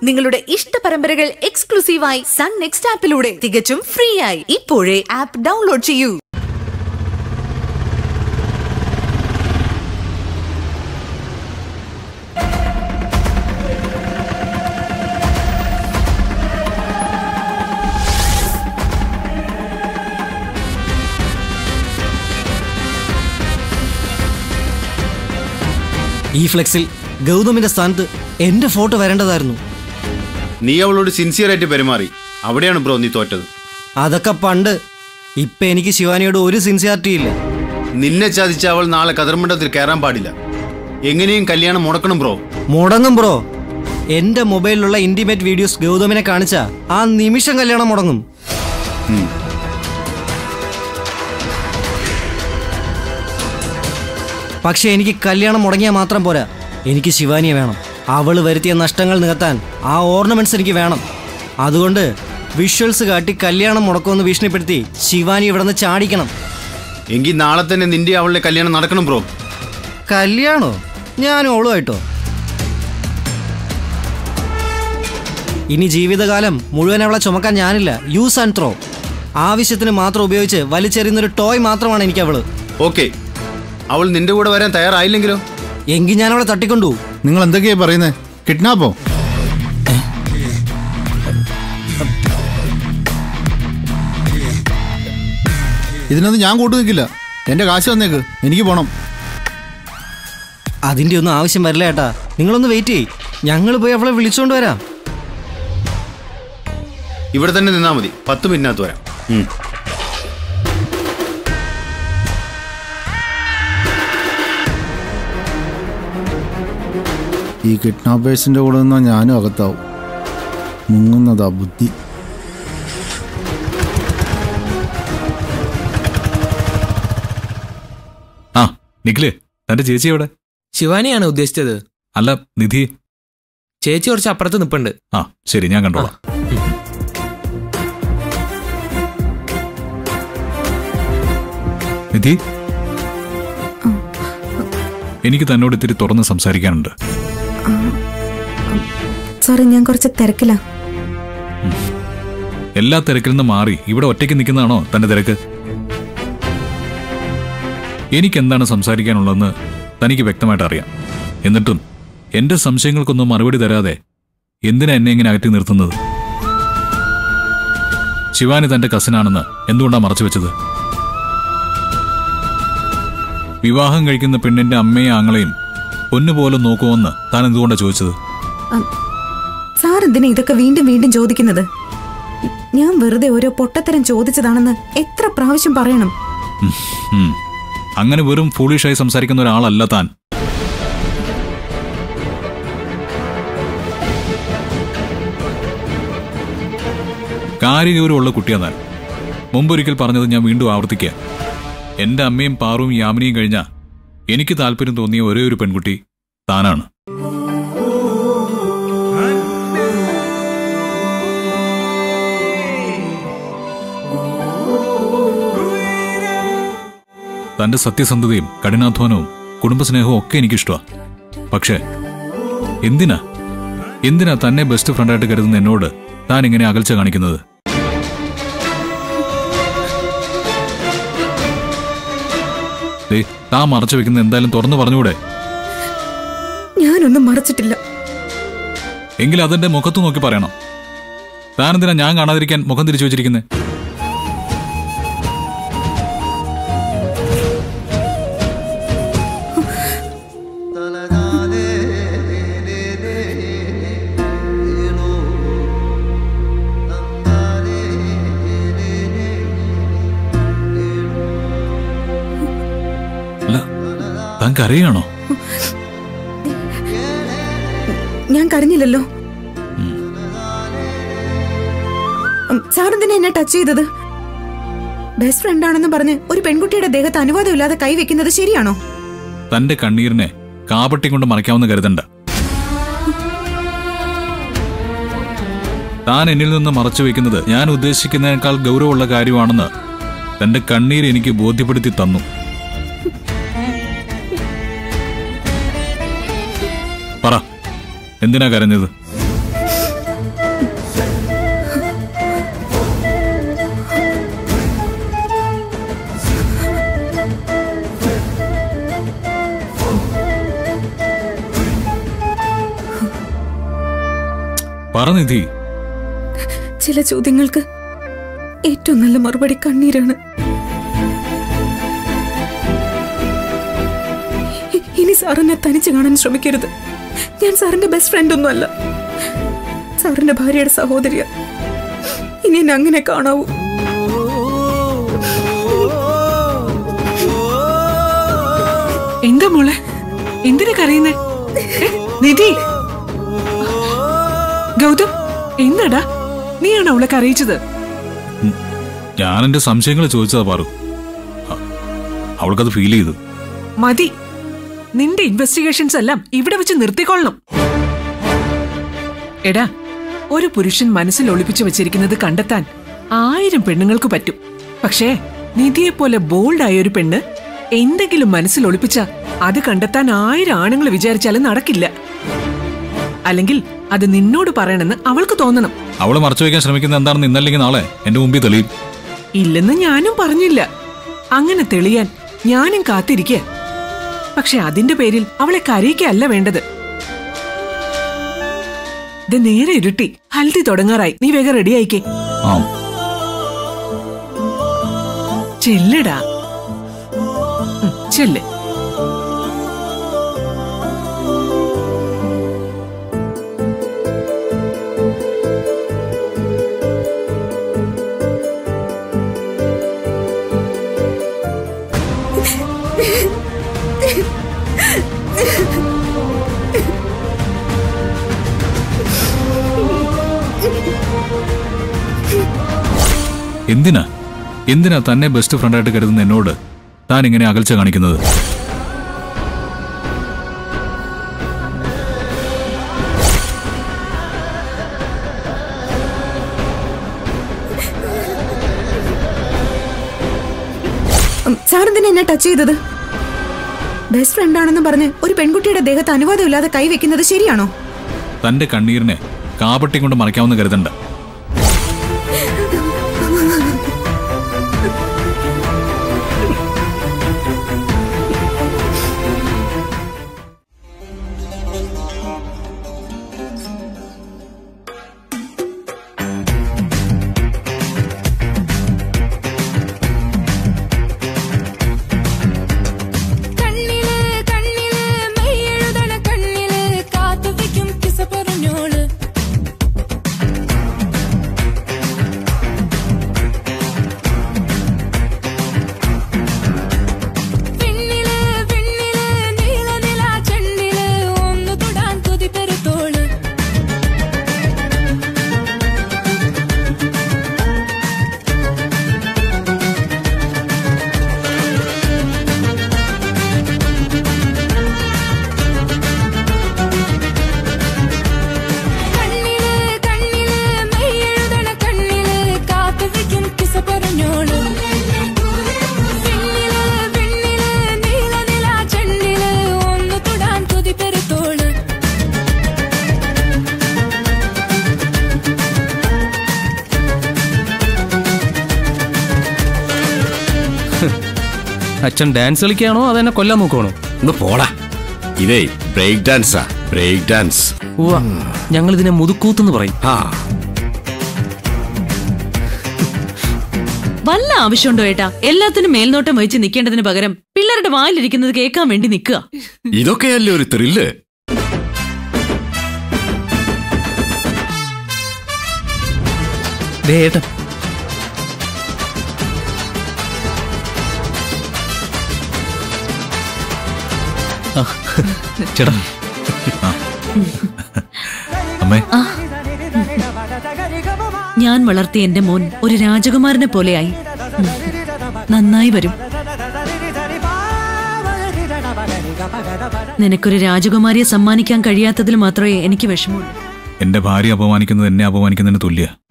നിങ്ങളുടെ ഇഷ്ട പരമ്പരകൾ എക്സ്ക്ലൂസീവായി സൺ നെക്സ്റ്റ് ആപ്പിലൂടെ തികച്ചും ഫ്രീ ആയി ഇപ്പോഴേ ആപ്പ് ഡൗൺലോഡ് ചെയ്യൂ ഈ ഫ്ലെക്സിൽ ഗൗതമിന്റെ സ്ഥാനത്ത് എന്റെ ഫോട്ടോ വരേണ്ടതായിരുന്നു നീ അവളോട് സിൻസിയറായിട്ട് പെരുമാറി അവിടെയാണ് ബ്രോ നീ തോറ്റത് അതൊക്കെ പണ്ട് ഇപ്പൊ എനിക്ക് ശിവാനിയോട് ഒരു സിൻസിയാരിറ്റി ഇല്ല നിന്നെ ചതിച്ച അവൾ നാളെ കതിർമണ്ഡലത്തിൽ കയറാൻ പാടില്ല എങ്ങനെയും കല്യാണം മുടക്കണം ബ്രോ മുടങ്ങും ബ്രോ എന്റെ മൊബൈലിലുള്ള ഇന്റിമേറ്റ് വീഡിയോസ് ഗൗതമിനെ കാണിച്ച ആ നിമിഷം കല്യാണം മുടങ്ങും പക്ഷെ എനിക്ക് കല്യാണം മുടങ്ങിയാൽ മാത്രം പോരാ എനിക്ക് ശിവാനിയെ വേണം അവള് വരുത്തിയ നഷ്ടങ്ങൾ നികത്താൻ ആ ഓർണമെന്റ്സ് എനിക്ക് വേണം അതുകൊണ്ട് വിഷ്വൽസ് കാട്ടി കല്യാണം മുടക്കുമെന്ന് ഭീഷണിപ്പെടുത്തി ശിവാനി ഇവിടെ നിന്ന് ചാടിക്കണം എങ്കിൽ നാളെ തന്നെ നിന്റെ അവളുടെ കല്യാണം നടക്കണം ബ്രോ കല്യാണോ ഞാനും ഓളുമായിട്ടോ ഇനി ജീവിതകാലം മുഴുവൻ അവളെ ചുമക്കാൻ ഞാനില്ല യൂസ് ആൻഡ് ത്രോ ആവശ്യത്തിന് മാത്രം ഉപയോഗിച്ച് വലിച്ചെറിയുന്നൊരു ടോയ് മാത്രമാണ് എനിക്ക് അവള് ഓക്കെ അവൾ നിന്റെ കൂടെ വരാൻ തയ്യാറായില്ലെങ്കിലോ എങ്കിൽ ഞാൻ അവളെ തട്ടിക്കൊണ്ടു നിങ്ങൾ എന്തൊക്കെയാ പറയുന്നത് കിഡ്നാപ്പോ ഇതിനൊന്നും ഞാൻ കൂട്ടു നിൽക്കില്ല എന്റെ കാശ് തന്നേക്ക് എനിക്ക് പോണം അതിന്റെ ഒന്നും ആവശ്യം വരില്ല ഏട്ടാ നിങ്ങളൊന്ന് വെയിറ്റ് ചെയ്യ് ഞങ്ങൾ പോയി അവളെ വിളിച്ചോണ്ട് വരാം ഇവിടെ തന്നെ നിന്നാ മതി പത്ത് മിനിറ്റിനകത്ത് വരാം ഉം. ഈ കിഡ്നാപ്പേഴ്സിന്റെ കൂടെ നിന്നാ ഞാനും അകത്താവും മുങ്ങുന്നതാ ബുദ്ധി ആ നിഖിലേ തന്റെ ചേച്ചി എവിടെ ശിവാനിയാണ് ഉദ്ദേശിച്ചത് അല്ല നിധി ചേച്ചി കുറച്ച് അപ്പുറത്ത് നിപ്പുണ്ട് ആ ശരി ഞാൻ കണ്ടോളാം നിധി എനിക്ക് തന്നോട് ഇത്തിരി തുറന്ന് സംസാരിക്കാനുണ്ട് സോറി ഞാൻ കുറച്ച് തിരക്കിലാ എല്ലാ തിരക്കിൽ നിന്ന് മാറി ഇവിടെ ഒറ്റയ്ക്ക് നിൽക്കുന്നതാണോ തന്റെ തിരക്ക് എനിക്കെന്താണ് സംസാരിക്കാനുള്ളതെന്ന് തനിക്ക് വ്യക്തമായിട്ട് അറിയാം എന്നിട്ടും എന്റെ സംശയങ്ങൾക്കൊന്നും മറുപടി തരാതെ എന്തിനാ എന്നെ ഇങ്ങനെ അകറ്റി നിർത്തുന്നത് ശിവാനി തന്റെ കസിനാണെന്ന് എന്തുകൊണ്ടാ മറച്ചു വെച്ചത് വിവാഹം കഴിക്കുന്ന പെണ്ണിന്റെ അമ്മയും ആങ്ങളെയും പൊന്നുപോലെ നോക്കുമെന്ന് താൻ എന്തുകൊണ്ടാ ചോദിച്ചത് സാർ എന്തിനാ ഇതൊക്കെ വീണ്ടും വീണ്ടും ചോദിക്കുന്നത് ഞാൻ വെറുതെ ഓരോ പൊട്ടത്തരം ചോദിച്ചതാണെന്ന് എത്ര പ്രാവശ്യം പറയണം ഉം, ഉം. അങ്ങനെ വെറും ഫൂളിഷായി സംസാരിക്കുന്ന ഒരാളല്ല താൻ കാര്യഗൗരവമുള്ള കുട്ടിയാ താൻ മുമ്പൊരിക്കൽ പറഞ്ഞത് ഞാൻ വീണ്ടും ആവർത്തിക്കുക എന്റെ അമ്മയും പാറുവും യാമിനിയും കഴിഞ്ഞ എനിക്ക് താല്പര്യം തോന്നിയ ഒരേ ഒരു പെൺകുട്ടി താനാണ് തന്റെ സത്യസന്ധതയും കഠിനാധ്വാനവും കുടുംബസ്നേഹവും ഒക്കെ എനിക്കിഷ്ടമാണ് പക്ഷേ എന്തിനാ എന്തിനാ തന്നെ ബെസ്റ്റ് ഫ്രണ്ടായിട്ട് കരുതുന്ന എന്നോട് താൻ ഇങ്ങനെ അകൽച്ച കാണിക്കുന്നത് ദേ, താൻ മറച്ചു വെക്കുന്ന എന്തായാലും തുറന്നു പറഞ്ഞുകൂടെ ഞാനൊന്നും മറച്ചിട്ടില്ല എങ്കിൽ അതെന്റെ മുഖത്ത് നോക്കി പറയണം താൻ എന്തിനാ ഞാൻ കാണാതിരിക്കാൻ മുഖം തിരിച്ചു വെച്ചിരിക്കുന്നത് അല്ല താൻ കരയാണോ ഞാൻ കരഞ്ഞില്ലല്ലോ ഉം, സാർ എന്തിനാ എന്നെ ടച്ച് ചെയ്തത് ബെസ്റ്റ് ഫ്രണ്ട് ആണെന്ന് പറഞ്ഞ് ഒരു പെൺകുട്ടിയുടെ ദേഹത്ത് അനുവാദമില്ലാതെ കൈവെക്കുന്നത് ശരിയാണോ തന്റെ കണ്ണീരിനെ കാപട്ടി കൊണ്ട് മറയ്ക്കാമെന്ന് കരുതണ്ട താൻ എന്നിൽ നിന്ന് മറച്ചു വെക്കുന്നത് ഞാൻ ഉദ്ദേശിക്കുന്നതിനേക്കാൾ ഗൗരവമുള്ള കാര്യമാണെന്ന് തന്റെ കണ്ണീര് എനിക്ക് ബോധ്യപ്പെടുത്തി തന്നു പറ എന്തിനാ കരഞ്ഞത് പറ നിധി ചില ചോദ്യങ്ങൾക്ക് ഏറ്റവും നല്ല മറുപടി കണ്ണീരാണ് ഇ- ഇനി സാറിനെ തനിച്ച് കാണാൻ ശ്രമിക്കരുത് ഞാൻ സാറിന്റെ ബെസ്റ്റ് ഫ്രണ്ട് ഒന്നുമല്ല സാറിന്റെ ഭാര്യയുടെ സഹോദരിയ ഇനി എന്നെ അങ്ങനെ കാണാവൂ എന്താ മോളെ എന്തിനാ കരയുന്നേ ഏ, നിധി ഗൗതം എന്താടാ നീയാണോ അവളെ കരയിച്ചത് ഞാൻ എന്റെ സംശയങ്ങൾ ചോദിച്ചതാ പാറു അ- അവൾക്കത് ഫീൽ ചെയ്തു മതി നിന്റെ ഇൻവെസ്റ്റിഗേഷൻസ് എല്ലാം ഇവിടെ വെച്ച് നിർത്തിക്കൊള്ളണം എടാ ഒരു പുരുഷൻ മനസ്സിൽ ഒളിപ്പിച്ചു വെച്ചിരിക്കുന്നത് കണ്ടെത്താൻ ആയിരം പെണ്ണുങ്ങൾക്ക് പറ്റും പക്ഷേ നിധിയെപ്പോലെ ബോൾഡായ ഒരു പെണ്ണ് എന്തെങ്കിലും മനസ്സിൽ ഒളിപ്പിച്ച അത് കണ്ടെത്താൻ ആയിരം ആണുങ്ങൾ വിചാരിച്ചാലും നടക്കില്ല അല്ലെങ്കിൽ അത് നിന്നോട് പറയണമെന്ന് അവൾക്ക് തോന്നണം അവളെ മറച്ചു വയ്ക്കാൻ ശ്രമിക്കുന്നത് എന്താണെന്ന് ഇന്നല്ലെങ്കിൽ നാളെ എന്റെ മുമ്പിൽ തെളിയും ഇല്ലെന്ന് ഞാനും പറഞ്ഞില്ല അങ്ങനെ തെളിയാൻ ഞാനും കാത്തിരിക്കുക പക്ഷെ അതിന്റെ പേരിൽ അവളെ കരയിക്കല്ല വേണ്ടത് ഇത് നേരെ ഇരുട്ടി ഹൽദി തുടങ്ങാറായി നീ വേഗം റെഡിയായിക്കേ ആ ചെല്ലടാ ഉം, ചെല്ല് എന്തിനാ എന്തിനാ തന്നെ ബെസ്റ്റ് ഫ്രണ്ടായിട്ട് കരുതുന്ന എന്നോട് താൻ ഇങ്ങനെ അകൽച്ച കാണിക്കുന്നത് സാർ എന്തിനാ എന്നെ ടച്ച് ചെയ്തത് ബെസ്റ്റ് ഫ്രണ്ട് ആണെന്ന് പറഞ്ഞ് ഒരു പെൺകുട്ടിയുടെ ദേഹത്ത് അനുവാദമില്ലാതെ കൈവെക്കുന്നത് ശരിയാണോ തന്റെ കണ്ണീരിനെ കാപട്ടി കൊണ്ട് മറയ്ക്കാമെന്ന് കരുതണ്ട കണ്ണില് കണ്ണില് മെയ്യെഴുതണ കണ്ണില് കാത്തു വയ്ക്കും കിസ പറഞ്ഞോള് പിന്നില് പിന്നില് നീല നില ചെണ്ണില് ഒന്ന് തൊടാൻ കൊതി പെരുത്തോള് കണ്ണില് കണ്ണില് മെയ്യെഴുതണ കണ്ണില് കാത്തു വയ്ക്കും കിസ പറഞ്ഞോള് പിന്നില് പിന്നില് നീല നില ചെണ്ണില് ഒന്ന് തൊടാൻ കൊതി പെരുത്തോള് അച്ഛൻ ഡാൻസ് കളിക്കാണോ അതെന്നെ കൊല്ലാൻ നോക്കുവാണോ ഒന്ന് പോടാ ഇതേ ബ്രേക്ക് ഡാൻസാ ബ്രേക്ക് ഡാൻസ് ഉവ്വ ഞങ്ങൾ ഇതിനെ മുതുക്കൂത്തെന്ന് പറയും ആ വല്ല ആവശ്യമുണ്ടോ ഏട്ടാ എല്ലാത്തിനും മേൽനോട്ടം വഹിച്ച് നിൽക്കേണ്ടതിന് പകരം പിള്ളേരുടെ വായിലിരിക്കുന്നത് കേൾക്കാൻ വേണ്ടി നിൽക്കുക ഇതൊക്കെയല്ലേ ഒരു ത്രില്ല് ദേ ഏട്ടൻ ആ, ചേട്ടാ അമ്മേ ഞാൻ വളർത്തിയ എന്റെ മോൻ ഒരു രാജകുമാരനെ പോലെയായി ഉം. നന്നായി വരും നിനക്കൊരു രാജകുമാരിയെ സമ്മാനിക്കാൻ കഴിയാത്തതിൽ മാത്രമേ എനിക്ക് വിഷമമുള്ളൂ എന്റെ ഭാര്യ അപമാനിക്കുന്നത് എന്നെ അപമാനിക്കുന്നതിന് തുല്യ